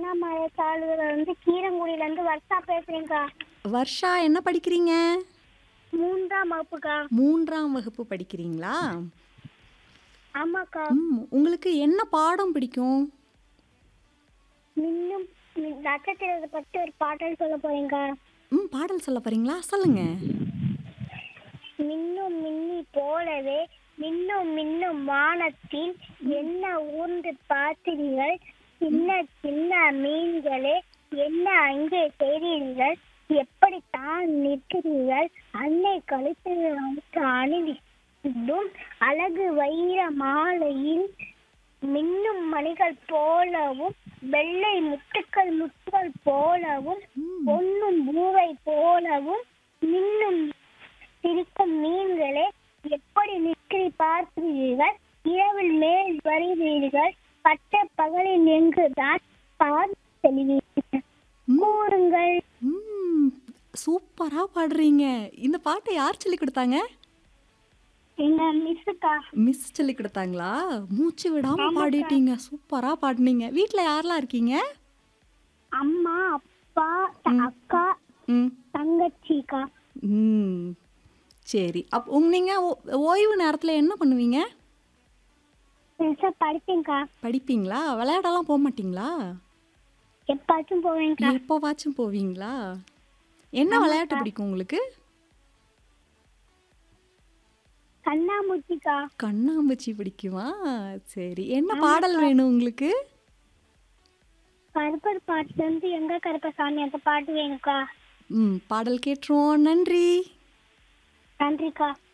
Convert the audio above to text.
அண்ணாமலை சாலையில இருந்து கீரங்குடியில இருந்து வர்ஷா பேசுறேன்க்கா வர்ஷா என்ன படிக்கிறீங்க மூன்றாம் வகுப்புக்கா மூன்றாம் வகுப்பு படிக்கிறீங்களா ஆமாக்கா ம் உங்களுக்கு என்ன பாடம் பிடிக்கும் மின்னும் மி- நட்சத்திரத்தை பத்தி ஒரு பாடல் சொல்ல போறேன்க்கா ம் பாடல் சொல்ல போறீங்களா சொல்லுங்க மின்னும் மின்னி போலவே மின்னும் மின்னும் வானத்தில் என்ன ஊர்ந்து பார்த்தீர்கள் சின்ன சின்ன மீன்களே என்ன அங்கே செய்தீர்கள் எப்படித்தான் நிற்கிறீர்கள் அன்னை கழுத்தில் வைத்து அணிந்திடும் அழகு வைர மாலையில் மின்னும் மணிகள் போலவும் வெள்ளை முத்துக்கள் முத்துக்கள் போலவும் ம், பொன்னும் பூவை போலவும் மின்னும் சிரிக்கும் மீன்களே எப்படி நிற்கிறி பார்க்கிறீர்கள் இரவில் மேல் வருவீர்கள் பட்ட பகலில் எங்குதான் பார்த்து செல்வீர்கள் கூறுங்கள் ம் சூப்பரா பாடுறீங்க இந்த பாட்டை யார் சொல்லி கொடுத்தாங்க எங்க மிஸ்ஸுக்கா மிஸ் சொல்லி கொடுத்தாங்களா மூச்சு விடாம பாடிட்டீங்க சூப்பரா பாடுனீங்க வீட்ல யாரெல்லாம் இருக்கீங்க அம்மா அப்பா த- அக்கா ம் தங்கச்சிக்கா ம் சரி அப் உங்க நீங்க ஓ- ஓய்வு நேரத்துல என்ன பண்ணுவீங்க பெருசா படிப்பேன்க்கா படிப்பீங்களா விளையாடலாம் போக மாட்டீங்களா எப்பாச்சும் போவேன்க்கா எப்போவாச்சும் போவீங்களா என்ன விளையாட்டு பிடிக்கும் உங்களுக்கு கண்ணாமூச்சிக்கா கண்ணாம்பூச்சி பிடிக்குமா சரி என்ன பாடல் வேணும் உங்களுக்கு கருப்பர் பாட்டுல இருந்து எங்க கருப்பசாமி அந்த பாட்டு வேணுக்கா ம் பாடல் கேட்டுருவோம் நன்றி நன்றிக்கா